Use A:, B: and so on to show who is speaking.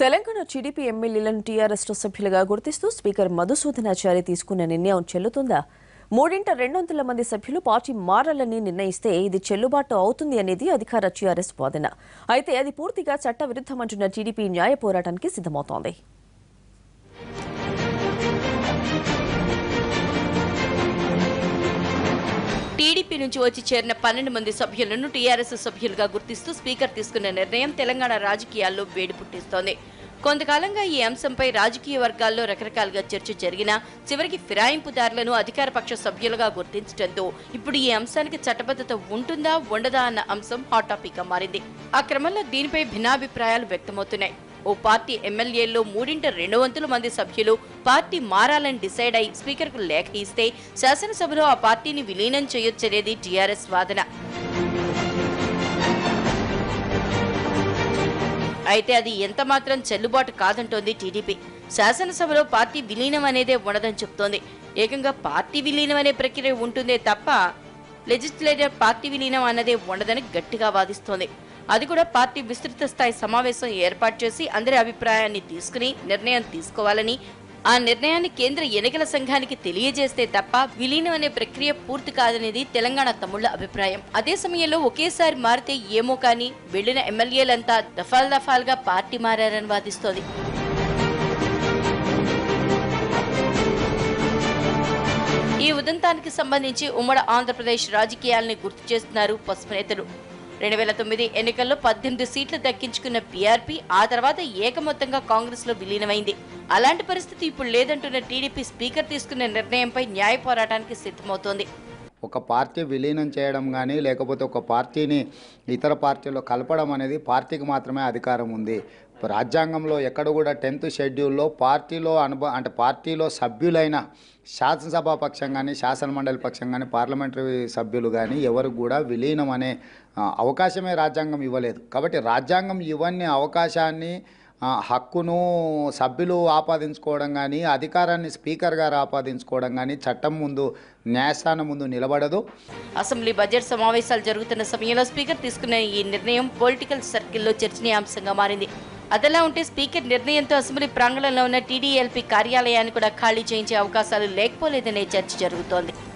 A: Telangana TDP ఎమ్మెల్యేలను TRS సభ్యులుగా గుర్తిస్తూ స్పీకర్ మధుసూదనాచారి తీసుకున్న నిర్ణయం చెల్లుతుందా మూడింట రెండు వందల మంది సభ్యులు పార్టీ మారాలని నిర్ణయిస్తే ఇది చెల్లుబాటు అవుతుంది అనేది అధికార టీఆర్ఎస్ వాదన అయితే అది పూర్తిగా చట్ట విరుద్ధమంటున్న టీడీపీ న్యాయ పోరాటానికి సిద్ధమవుతోంది
B: టీడీపీ నుంచి వచ్చి చేరిన పన్నెండు మంది సభ్యులను టీఆర్ఎస్ సభ్యులుగా గుర్తిస్తూ స్పీకర్ తీసుకున్న నిర్ణయం తెలంగాణ రాజకీయాల్లో వేడి పుట్టిస్తోంది కొంతకాలంగా ఈ అంశంపై రాజకీయ వర్గాల్లో రకరకాలుగా చర్చ జరిగినా చివరికి ఫిరాయింపుదారులను అధికారపక్ష సభ్యులుగా గుర్తించడంతో ఇప్పుడు ఈ అంశానికి చట్టబద్ధత ఉంటుందా ఉండదా అన్న అంశం హాట్ టాపిక్ గా మారింది ఆ క్రమంలో దీనిపై భిన్నాభిప్రాయాలు వ్యక్తమవుతున్నాయి ఓ పార్టీ ఎమ్మెల్యేల్లో మూడింట రెండు వంతుల మంది సభ్యులు పార్టీ మారాలని డిసైడ్ అయి స్పీకర్కు లేఖ ఇస్తే శాసనసభలో ఆ పార్టీని విలీనం చేయొచ్చనేది టీఆర్ఎస్ వాదన అయితే అది ఎంత మాత్రం చెల్లుబాటు కాదంటోంది టీడీపీ శాసనసభలో పార్టీ విలీనం అనేదే ఉండదని చెప్తోంది ఏకంగా పార్టీ విలీనం అనే ప్రక్రియ ఉంటుందే తప్ప లెజిస్లేటివ్ పార్టీ విలీనం అన్నదే ఉండదని గట్టిగా వాదిస్తోంది అది కూడా పార్టీ విస్తృత స్థాయి సమావేశం ఏర్పాటు చేసి అందరి అభిప్రాయాన్ని తీసుకుని నిర్ణయం తీసుకోవాలని ఆ నిర్ణయాన్ని కేంద్ర ఎన్నికల సంఘానికి తెలియజేస్తే తప్ప విలీనం అనే ప్రక్రియ పూర్తి కాదనేది తెలంగాణ తమ్ముళ్ల అభిప్రాయం అదే సమయంలో ఒకేసారి మారితే ఏమో కానీ వెళ్లిన ఎమ్మెల్యేలంతా దఫాల్ దఫాలుగా పార్టీ మారారని వాదిస్తోంది ఈ ఉదంతానికి సంబంధించి ఉమ్మడి ఆంధ్రప్రదేశ్ రాజకీయాల్ని గుర్తు చేస్తున్నారు పసుపు నేతలు రెండు వేల తొమ్మిది ఎన్నికల్లో పద్దెనిమిది సీట్లు దక్కించుకున్న పీఆర్పీ ఆ తర్వాత ఏకమొత్తంగా కాంగ్రెస్ లో విలీనమైంది అలాంటి పరిస్థితి ఇప్పుడు లేదంటున్న టీడీపీ స్పీకర్ తీసుకున్న నిర్ణయంపై న్యాయ పోరాటానికి సిద్ధమవుతోంది
C: ఒక పార్టీ విలీనం చేయడం కానీ లేకపోతే ఒక పార్టీని ఇతర పార్టీలో కలపడం అనేది పార్టీకి మాత్రమే అధికారం ఉంది రాజ్యాంగంలో ఎక్కడ కూడా టెన్త్ షెడ్యూల్లో పార్టీలో అనుభవ అంటే పార్టీలో సభ్యులైన శాసనసభా పక్షం కానీ శాసనమండలి పక్షం కానీ పార్లమెంటరీ సభ్యులు కానీ ఎవరు కూడా విలీనం అనే ఆ, అవకాశమే రాజ్యాంగం ఇవ్వలేదు కాబట్టి రాజ్యాంగం ఇవన్నీ అవకాశాన్ని ఆ, హక్కును సభ్యులు ఆపాదించుకోవడం కానీ అధికారాన్ని స్పీకర్ గారు ఆపాదించుకోవడం కానీ చట్టం ముందు న్యాయస్థానం ముందు నిలబడదు
B: అసెంబ్లీ బడ్జెట్ సమావేశాలు జరుగుతున్న సమయంలో స్పీకర్ తీసుకున్న ఈ నిర్ణయం పొలిటికల్ సర్కిల్లో చర్చనీయాంశంగా మారింది అదలా ఉంటే స్పీకర్ నిర్ణయంతో అసెంబ్లీ ప్రాంగణంలో ఉన్న టీడీఎల్పీ కార్యాలయాన్ని కూడా ఖాళీ చేయించే అవకాశాలు లేకపోలేదనే చర్చ జరుగుతోంది